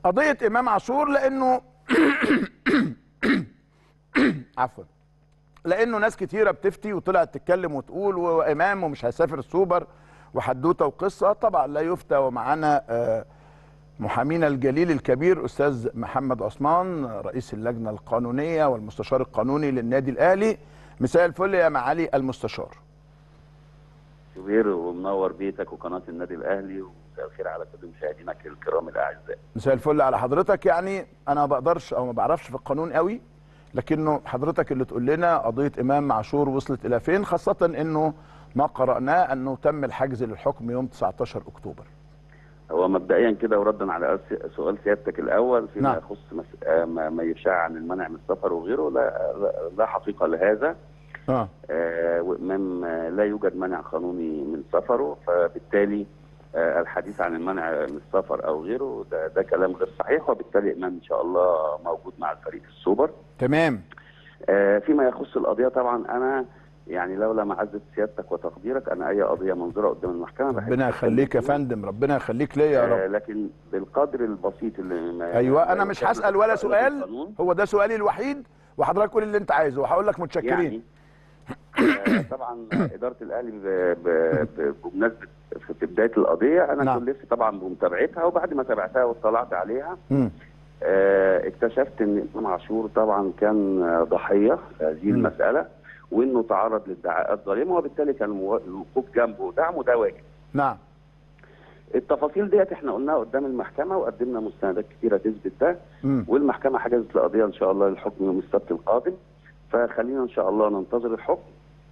قضيه امام عاشور لانه عفوا لانه ناس كتيره بتفتي وطلعت تتكلم وتقول وامام ومش هيسافر السوبر وحدوته وقصه طبعا لا يفتى ومعانا آه، محامينا الجليل الكبير استاذ محمد عثمان رئيس اللجنه القانونيه والمستشار القانوني للنادي الاهلي مساء الفل يا معالي المستشار كبير ومنور بيتك وقناه النادي الاهلي ومساء الخير على كل مشاهدينك الكرام الاعزاء. مساء الفل على حضرتك يعني انا ما بقدرش او ما بعرفش في القانون قوي لكنه حضرتك اللي تقول لنا قضيه امام عاشور وصلت الى فين خاصه انه ما قراناه انه تم الحجز للحكم يوم 19 اكتوبر هو مبدئيا كده وردا على أس- سؤال سيادتك الاول فيما نعم. يخص مس... آه، ما ما يشاع عن المنع من السفر وغيره لا لا, لا حقيقه لهذا اه آه، وامام آه، لا يوجد منع قانوني من سفره فبالتالي آه، الحديث عن المنع من السفر او غيره ده, ده كلام غير صحيح وبالتالي امام ان شاء الله موجود مع الفريق في السوبر. تمام آه، فيما يخص القضيه طبعا انا يعني لولا معزه سيادتك وتقديرك انا اي قضيه منظوره قدام المحكمه بحب ربنا يخليك يا أتكلم فندم ربنا يخليك ليا يا آه، رب لكن بالقدر البسيط اللي ما ايوه ما انا مش يقدر هسال ولا يتطابق سؤال القانون. هو ده سؤالي الوحيد وحضرتك قول اللي انت عايزه وهقول لك متشكرين يعني آه، طبعا اداره الاهلي ب- ب- ب- بمناسبه في في بدايه القضيه انا نعم. كنت لسه طبعا بمتابعتها وبعد ما تابعتها واطلعت عليها مم. آه، اكتشفت ان امام عاشور طبعا كان آه، ضحيه في هذه مم. المساله وانه تعرض لادعاءات ظالمه وبالتالي كان المو- الوقوف جنبه ودعمه ده واجب. نعم التفاصيل ديت احنا قلناها قدام المحكمه وقدمنا مستندات كثيره تثبت ده مم. والمحكمه حجزت القضيه ان شاء الله للحكم يوم السبت القادم فخلينا ان شاء الله ننتظر الحكم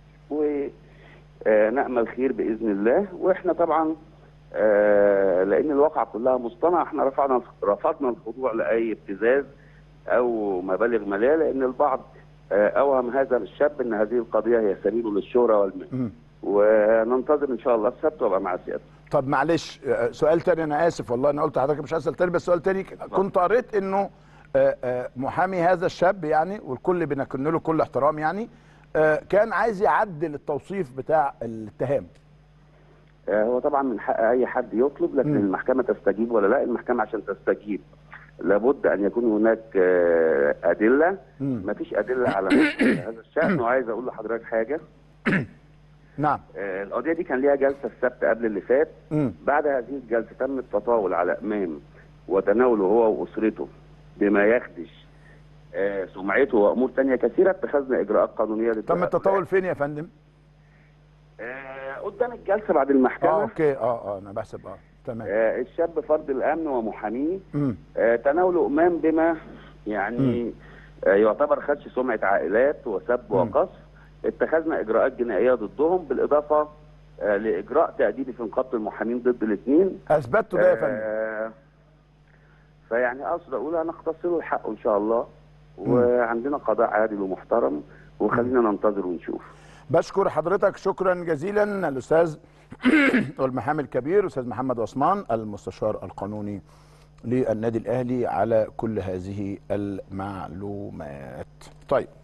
ونأمل خير باذن الله واحنا طبعا آه، لان الواقعه كلها مصطنعه احنا رفعنا رفضنا الخضوع لاي ابتزاز او مبالغ ماليه لان البعض آه، اوهم هذا الشاب ان هذه القضيه هي سبيله للشهره والمال مم. وننتظر ان شاء الله السبت وابقى مع سيادتك طب معلش آه، سؤال تاني انا اسف والله انا قلت لحضرتك مش هسال تاني بس سؤال تاني كنت قريت انه آه، آه، محامي هذا الشاب يعني والكل بنكن له كل احترام يعني آه، كان عايز يعدل التوصيف بتاع الاتهام آه، هو طبعا من حق اي حد يطلب لكن مم. المحكمه تستجيب ولا لا المحكمه عشان تستجيب لابد ان يكون هناك آه، ادله مم. ما فيش ادله على مثل هذا الشان وعايز اقول لحضرتك حاجه نعم آه، القضيه دي كان ليها جلسه السبت قبل اللي فات مم. بعد هذه الجلسه تم التطاول على امام وتناوله هو واسرته بما يخدش آه، سمعته وامور تانية كثيره اتخذنا اجراءات قانونيه تم للدفاع. التطاول فين يا فندم؟ آه، قدام الجلسه بعد اه المحكمه اوكي اه اه انا بحسب اه تمام آه، الشاب فرد الامن ومحاميه مم. آه، تناولوا امام بما يعني آه، يعتبر خدش سمعه عائلات وسب مم. وقصف اتخذنا اجراءات جنائيه ضدهم بالاضافه آه، لاجراء تاديبي في نقابه المحامين ضد الاثنين اثبتوا ده يا فندم فيعني اقصد اقول هنختص له الحق ان شاء الله وعندنا قضاء عادل ومحترم وخلينا ننتظر ونشوف بشكر حضرتك شكرا جزيلا الاستاذ والمحامي الكبير استاذ محمد عثمان المستشار القانوني للنادي الاهلي على كل هذه المعلومات طيب